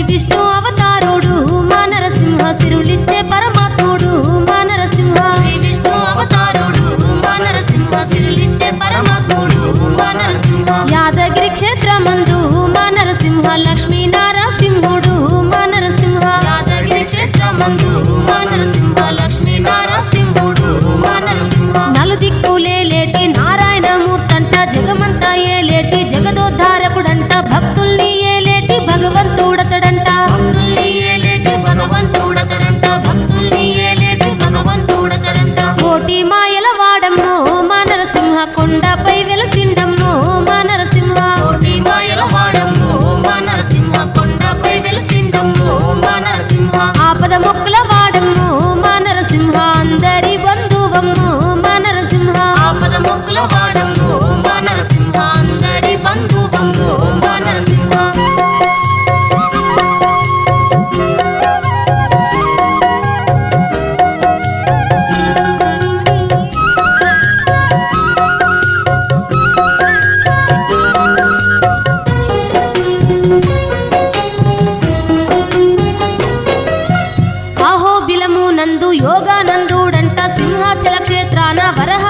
విష్ణు అవతారుడు మా నరసింహ సిరులిచ్చే పరమాత్ముడు మా నరసింహ శ్రీ విష్ణు అవతారుడు మా నరసింహ సిరులిచ్చే పరమాత్ముడు మా నరసింహ యాదగిరి క్షేత్రమందు మా నరసింహ లక్ష్మీ నారసింహుడు మా నరసింహ యాదగిరి క్షేత్రమందు మా నరసింహ లక్ష్మీ నారసింహుడు మా నరసింహ నలుదిక్కులేటి నారాయణమూర్తంట జగమంతా ఏలేటి జగదోద్ధారకుడంట భక్తుల్ని ఏలేటి భగవంతుడతడంట భక్తుల్ని ఏలేటి భగవంతుడతడంట భక్తుల్ని ఏలేటి భగవంతుడతడంట కోటి మాయల వాడమ్మో మా నరసింహ కొండపై వెలసిండమ్మో మా నరసింహ కోటి మాయల వాడమ్మో మా నరసింహ కొండపై వెలసిండమ్మో మా నరసింహ ఆపద మొక్కుల వాడమ్మో మా నరసింహ అందరి బంధువమ్మో మా నరసింహ ఆపద మొక్కుల వాడమ్మో మా నరసింహ అందరి బంధువమ్మో మా నరసింహ అహోబిలము నందు యోగానందుడంట సింహాచల క్షేత్రాన వరహ